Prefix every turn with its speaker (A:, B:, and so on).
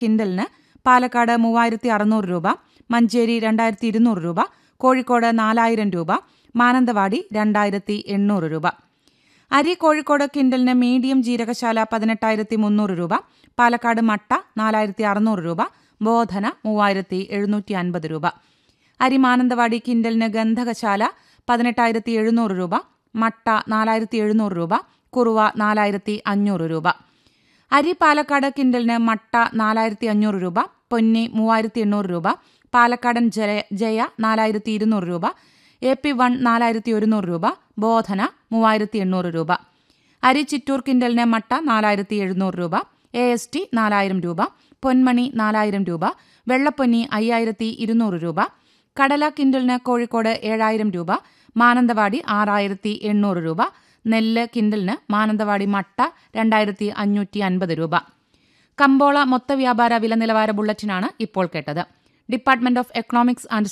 A: കിൻഡലിന് പാലക്കാട് മൂവായിരത്തി അറുന്നൂറ് രൂപ മഞ്ചേരി രണ്ടായിരത്തി ഇരുന്നൂറ് രൂപ കോഴിക്കോട് നാലായിരം രൂപ മാനന്തവാടി രണ്ടായിരത്തി എണ്ണൂറ് രൂപ അരി കോഴിക്കോട് കിൻഡലിന് മീഡിയം ജീരകശാല പതിനെട്ടായിരത്തി മുന്നൂറ് രൂപ പാലക്കാട് മട്ട നാലായിരത്തി അറുന്നൂറ് രൂപ ബോധന മൂവായിരത്തി എഴുന്നൂറ്റി അൻപത് രൂപ അരി മാനന്തവാടി കിൻഡലിന് ഗന്ധകശാല പതിനെട്ടായിരത്തി എഴുന്നൂറ് രൂപ മട്ട നാലായിരത്തി എഴുന്നൂറ് രൂപ കുറുവ നാലായിരത്തി അഞ്ഞൂറ് രൂപ അരി പാലക്കാട് കിൻഡലിന് മട്ട നാലായിരത്തി അഞ്ഞൂറ് രൂപ പൊന്നി മൂവായിരത്തി എണ്ണൂറ് രൂപ പാലക്കാടൻ ജയ ജയ നാലായിരത്തി ഇരുന്നൂറ് രൂപ എ പി വൺ നാലായിരത്തി ഒരുന്നൂറ് രൂപ ബോധന മൂവായിരത്തി എണ്ണൂറ് രൂപ അരി ചിറ്റൂർ കിൻഡലിന് മട്ട നാലായിരത്തി എഴുന്നൂറ് രൂപ എ എസ് ടി നാലായിരം രൂപ പൊന്മണി നാലായിരം രൂപ വെള്ളപ്പൊന്നി അയ്യായിരത്തി ഇരുന്നൂറ് രൂപ കടല കിൻഡലിന് കോഴിക്കോട് ഏഴായിരം രൂപ മാനന്തവാടി ആറായിരത്തി എണ്ണൂറ് രൂപ നെല്ല് കിൻഡലിന് മാനന്തവാടി മട്ട രണ്ടായിരത്തി അഞ്ഞൂറ്റി അൻപത് രൂപ കമ്പോള മൊത്ത വ്യാപാര വില നിലവാര ബുള്ളറ്റിനാണ് ഇപ്പോൾ കേട്ടത് ഡിപ്പാർട്ട്മെന്റ് ഓഫ് എക്കണോമിക്സ് ആൻഡ്